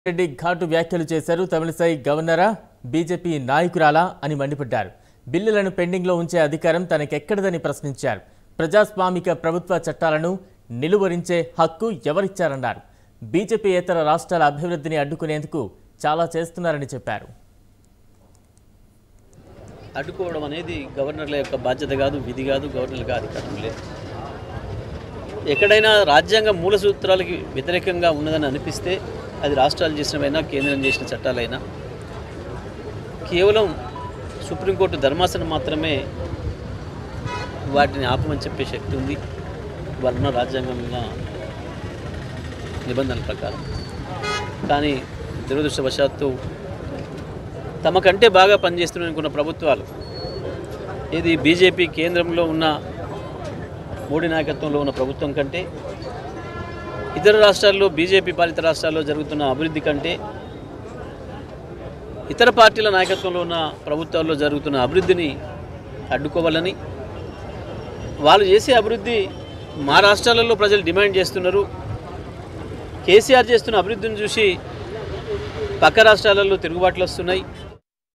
రెడ్డి ఘాటు వ్యాఖ్యలు చేశారు తమిళసై గవర్నరా బీజేపీ నాయకురాలా అని మండిపడ్డారు బిల్లులను పెండింగ్లో ఉంచే అధికారం తనకెక్కడదని ప్రశ్నించారు ప్రజాస్వామిక ప్రభుత్వ చట్టాలను నిలువరించే హక్కు ఎవరిచ్చారన్నారు బీజేపీ ఇతర రాష్ట్రాల అభివృద్ధిని అడ్డుకునేందుకు చాలా చేస్తున్నారని చెప్పారు అడ్డుకోవడం అనేది గవర్నర్ల యొక్క బాధ్యత కాదు విధి కాదు గవర్నర్లకు అధికారం లేదు ఎక్కడైనా రాజ్యాంగ మూల సూత్రాలకి వ్యతిరేకంగా ఉన్నదని అనిపిస్తే అది రాష్ట్రాలు చేసినవైనా కేంద్రం చేసిన చట్టాలైనా కేవలం సుప్రీంకోర్టు ధర్మాసనం మాత్రమే వాటిని ఆపమని చెప్పే శక్తి ఉంది వర్ణ రాజ్యాంగం మీద నిబంధనల ప్రకారం కానీ దురదృష్టవశాత్తు తమ కంటే బాగా పనిచేస్తున్నాయి అనుకున్న ప్రభుత్వాలు ఇది బీజేపీ కేంద్రంలో ఉన్న మోడీ నాయకత్వంలో ఉన్న ప్రభుత్వం కంటే ఇతర రాష్ట్రాల్లో బీజేపీ పాలిత రాష్ట్రాల్లో జరుగుతున్న అభివృద్ధి కంటే ఇతర పార్టీల నాయకత్వంలో ఉన్న ప్రభుత్వాల్లో జరుగుతున్న అభివృద్ధిని అడ్డుకోవాలని వాళ్ళు చేసే అభివృద్ధి మా రాష్ట్రాలలో ప్రజలు డిమాండ్ చేస్తున్నారు కేసీఆర్ చేస్తున్న అభివృద్ధిని చూసి పక్క రాష్ట్రాలలో తిరుగుబాట్లు వస్తున్నాయి